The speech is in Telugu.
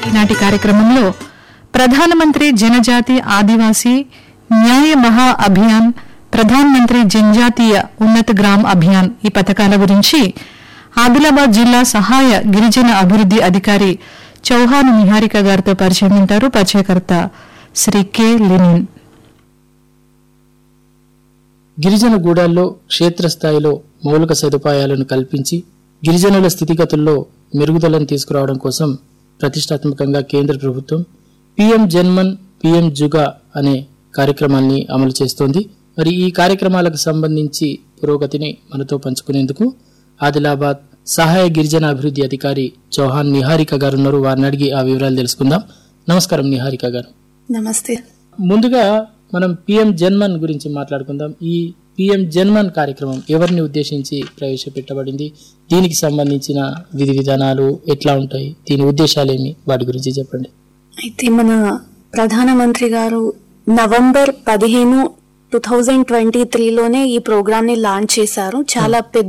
ఈనాటి కార్యక్రమంలో ప్రధానమంత్రి జనజాతి ఆదివాసీ న్యాయ మహా అభియాన్ ప్రధాన్ మంత్రి జనజాతీయ ఉన్నత గ్రామ్ అభియాన్ ఈ పథకాల గురించి ఆదిలాబాద్ జిల్లా సహాయ గిరిజన అభివృద్ది అధికారి చౌహాన్ నిహారిక గారితో పరిచయం వింటారు పరిచయకర్త శ్రీ కె లెనిన్ గిరిజన గూడాల్లో క్షేత్రస్థాయిలో మౌలిక సదుపాయాలను కల్పించి గిరిజనుల స్థితిగతుల్లో మెరుగుదలను తీసుకురావడం కోసం ప్రతిష్టాత్మకంగా కేంద్ర ప్రభుత్వం పిఎం జన్మన్ పిఎం జుగా అనే కార్యక్రమాన్ని అమలు చేస్తోంది మరి ఈ కార్యక్రమాలకు సంబంధించి పురోగతిని మనతో పంచుకునేందుకు ఆదిలాబాద్ సహాయ గిరిజన అభివృద్ధి అధికారి చౌహాన్ నిహారిక గారు ఉన్నారు వారిని అడిగి ఆ వివరాలు తెలుసుకుందాం నమస్కారం నిహారిక గారు నమస్తే ముందుగా మనం పిఎం జన్మన్ గురించి మాట్లాడుకుందాం ఈ పిఎం జన్మన్ కార్యక్రమం ఎవరిని ఉద్దేశించి ప్రవేశపెట్టబడింది దీనికి సంబంధించిన విధి విధానాలు ఎట్లా ఉంటాయి దీని ఉద్దేశాలేమి వాటి గురించి చెప్పండి అయితే మన ప్రధానమంత్రి గారు నవంబర్ పదిహేను టూ థౌజండ్ ట్వంటీ త్రీలోనే ఈ ప్రోగ్రామ్ ని లాంచ్ చేశారు చాలా పెద్ద